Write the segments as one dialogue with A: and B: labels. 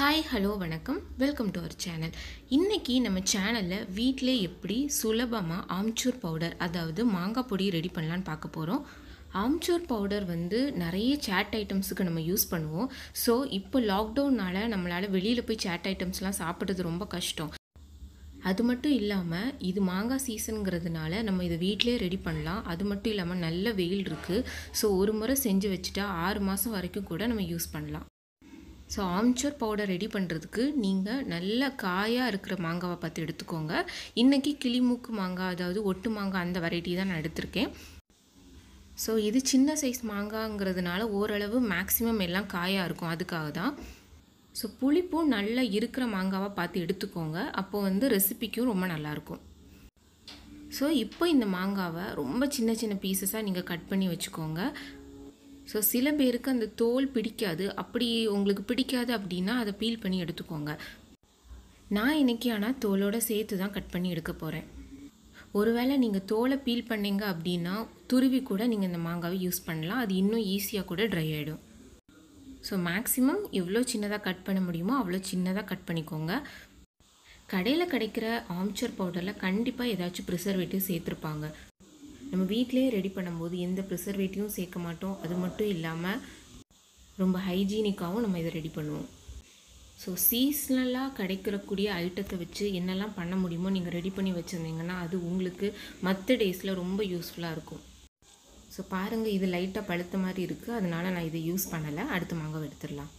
A: Hi hello வணக்கம் welcome to our channel இன்றைக்கி நம்ம சேனலில் வீட்டிலே எப்படி சுலபமாக ஆம்ச்சூர் பவுடர் அதாவது மாங்காய் பொடி ரெடி பண்ணலான்னு பார்க்க போகிறோம் ஆம்ச்சூர் பவுடர் வந்து நிறைய சேட் ஐட்டம்ஸுக்கு நம்ம யூஸ் பண்ணுவோம் ஸோ இப்போ லாக்டவுனால் நம்மளால் வெளியில் போய் சேட் ஐட்டம்ஸ்லாம் சாப்பிட்றது ரொம்ப கஷ்டம் அது மட்டும் இல்லாமல் இது மாங்காய் சீசனுங்கிறதுனால நம்ம இதை வீட்டிலே ரெடி பண்ணலாம் அது மட்டும் இல்லாமல் நல்ல வெயில் இருக்குது ஸோ ஒரு முறை செஞ்சு வச்சுட்டா ஆறு மாதம் வரைக்கும் கூட நம்ம யூஸ் பண்ணலாம் ஸோ ஆம்ச்சூர் பவுடர் ரெடி பண்ணுறதுக்கு நீங்கள் நல்ல காயாக இருக்கிற மாங்காவை பார்த்து எடுத்துக்கோங்க இன்றைக்கி கிளிமூக்கு மாங்காய் அதாவது ஒட்டு மாங்காய் அந்த வெரைட்டி தான் நான் எடுத்திருக்கேன் ஸோ இது சின்ன சைஸ் மாங்காங்கிறதுனால ஓரளவு மேக்ஸிமம் எல்லாம் காயாக இருக்கும் அதுக்காக தான் ஸோ புளிப்பும் நல்லா இருக்கிற மாங்காவாக பார்த்து எடுத்துக்கோங்க அப்போது வந்து ரெசிபிக்கும் ரொம்ப நல்லாயிருக்கும் ஸோ இப்போ இந்த மாங்காவை ரொம்ப சின்ன சின்ன பீசஸாக நீங்கள் கட் பண்ணி வச்சுக்கோங்க ஸோ சில பேருக்கு அந்த தோல் பிடிக்காது அப்படி உங்களுக்கு பிடிக்காது அப்படின்னா அதை பீல் பண்ணி எடுத்துக்கோங்க நான் இன்றைக்கி ஆனால் தோலோடு சேர்த்து தான் கட் பண்ணி எடுக்க போகிறேன் ஒருவேளை நீங்கள் தோலை பீல் பண்ணீங்க அப்படின்னா துருவி கூட நீங்கள் இந்த மாங்காவை யூஸ் பண்ணலாம் அது இன்னும் ஈஸியாக கூட ட்ரை ஆகிடும் ஸோ மேக்ஸிமம் எவ்வளோ சின்னதாக கட் பண்ண முடியுமோ அவ்வளோ சின்னதாக கட் பண்ணிக்கோங்க கடையில் கிடைக்கிற ஆம்ச்சர் பவுடரில் கண்டிப்பாக ஏதாச்சும் ப்ரிசர்வேட்டிவ் சேர்த்துருப்பாங்க நம்ம வீட்டிலே ரெடி பண்ணும்போது எந்த ப்ரிசர்வேட்டிவும் சேர்க்க மாட்டோம் அது மட்டும் இல்லாமல் ரொம்ப ஹைஜீனிக்காகவும் நம்ம இதை ரெடி பண்ணுவோம் ஸோ சீஸ்னலாக கிடைக்கிறக்கூடிய ஐட்டத்தை வச்சு என்னெல்லாம் பண்ண முடியுமோ நீங்கள் ரெடி பண்ணி வச்சுருந்தீங்கன்னா அது உங்களுக்கு மற்ற டேஸில் ரொம்ப யூஸ்ஃபுல்லாக இருக்கும் ஸோ பாருங்கள் இது லைட்டாக பழுத்த மாதிரி இருக்குது அதனால் நான் இதை யூஸ் பண்ணலை அடுத்த மாங்காய் எடுத்துடலாம்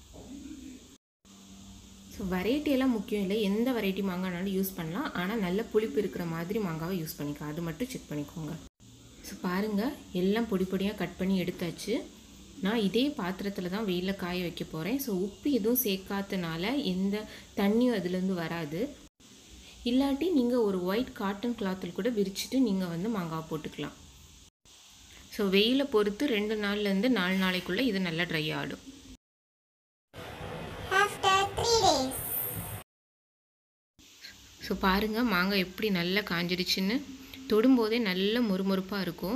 A: ஸோ வெரைட்டி எல்லாம் முக்கியம் இல்லை எந்த வெரைட்டி மாங்காய்னாலும் யூஸ் பண்ணலாம் ஆனால் நல்ல புளிப்பு இருக்கிற மாதிரி மாங்காவை யூஸ் பண்ணிக்கோ அது மட்டும் செக் பண்ணிக்கோங்க ஸோ பாருங்கள் எல்லாம் பொடி பொடியாக கட் பண்ணி எடுத்தாச்சு நான் இதே பாத்திரத்தில் தான் வெயிலில் காய வைக்க போகிறேன் ஸோ உப்பு எதுவும் சேர்க்காதனால எந்த தண்ணியும் அதுலேருந்து வராது இல்லாட்டி நீங்கள் ஒரு ஒயிட் காட்டன் கிளாத்தில் கூட விரிச்சிட்டு நீங்கள் வந்து மாங்காய் போட்டுக்கலாம் ஸோ வெயிலை பொறுத்து ரெண்டு நாள்லேருந்து நாலு நாளைக்குள்ளே இது நல்லா ட்ரை ஆகிடும்
B: After three days.
A: ஸோ பாருங்கள் மாங்காய் எப்படி நல்லா காஞ்சிடுச்சுன்னு தொடும்போதே நல்ல மொறுமொறுப்பாக இருக்கும்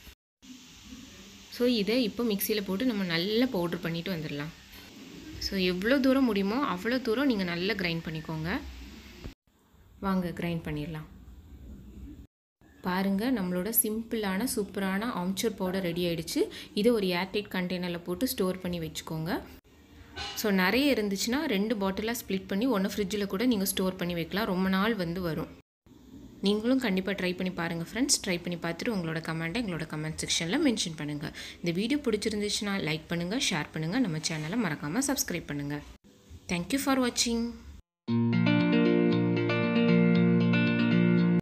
A: ஸோ இதை இப்போ மிக்சியில் போட்டு நம்ம நல்லா பவுட்ரு பண்ணிட்டு வந்துடலாம் ஸோ எவ்வளோ தூரம் முடியுமோ அவ்வளோ தூரம் நீங்கள் நல்லா கிரைண்ட் பண்ணிக்கோங்க வாங்க கிரைண்ட் பண்ணிடலாம் பாருங்கள் நம்மளோட சிம்பிளான சூப்பரான ஆம்ச்சூர் பவுடர் ரெடி ஆயிடுச்சு இதை ஒரு ஏர்டைட் கண்டெய்னரில் போட்டு ஸ்டோர் பண்ணி வச்சுக்கோங்க ஸோ நிறைய இருந்துச்சுன்னா ரெண்டு பாட்டிலாக ஸ்ப்ளிட் பண்ணி ஒன்று ஃப்ரிட்ஜில் கூட நீங்கள் ஸ்டோர் பண்ணி வைக்கலாம் ரொம்ப நாள் வந்து வரும் நீங்களும் கண்டிப்பாக ட்ரை பண்ணி பாருங்கள் ஃப்ரெண்ட்ஸ் ட்ரை பண்ணி பார்த்துட்டு உங்களோட கமெண்ட்டை எங்களோட கமெண்ட் செக்ஷனில் மென்ஷன் பண்ணுங்கள் இந்த வீடியோ பிடிச்சிருந்துச்சுன்னா லைக் பண்ணுங்கள் ஷேர் பண்ணுங்கள் நம்ம சேனலை மறக்காமல் சப்ஸ்கிரைப் பண்ணுங்கள் தேங்க்யூ ஃபார் வாட்சிங்